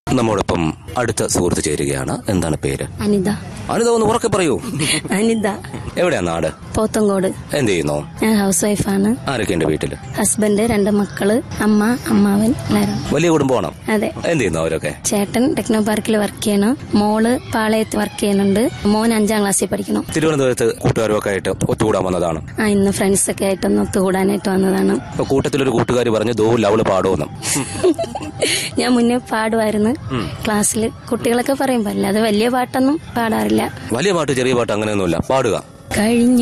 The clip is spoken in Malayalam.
നമ്മോടൊപ്പം അടുത്ത സുഹൃത്ത് ചേരുകയാണ് എന്താണ് പേര് അനിത അനിത ഒന്ന് ഉറക്കെ പറയൂ അനിത എവിടെയാ നാട് പോത്തങ്കോട് എന്ത് ചെയ്യുന്നു ഞാൻ ഹൗസ് വൈഫാണ് ആരൊക്കെയുണ്ട് വീട്ടില് ഹസ്ബൻഡ് രണ്ട് മക്കള് അമ്മ അമ്മാവൻ എല്ലാവരും വലിയ കുടുംബമാണോ അതെ എന്ത് ചെയ്യുന്നു അവരൊക്കെ ചേട്ടൻ ടെക്നോ പാർക്കിൽ വർക്ക് ചെയ്യണം മോള് പാളയത്ത് വർക്ക് ചെയ്യുന്നുണ്ട് മോൻ അഞ്ചാം ക്ലാസ്സിൽ പഠിക്കണം തിരുവനന്തപുരത്ത് കൂട്ടുകാരുമൊക്കെ ആയിട്ട് ഒത്തുകൂടാൻ വന്നതാണ് ആ ഇന്ന് ഫ്രണ്ട്സ് ഒക്കെ ആയിട്ടൊന്ന് ഒത്തുകൂടാനായിട്ട് വന്നതാണ് അപ്പൊ കൂട്ടത്തിലൊരു കൂട്ടുകാരി പറഞ്ഞു ദോ ലവള് പാടുമെന്ന് ഞാൻ മുന്നേ പാടുമായിരുന്നു ക്ലാസ്സിൽ കുട്ടികളൊക്കെ പറയും അല്ലാതെ വലിയ പാട്ടൊന്നും പാടാറില്ല വലിയ പാട്ട് ചെറിയ പാട്ട് അങ്ങനെയൊന്നുമില്ല പാടുക കഴിഞ്ഞു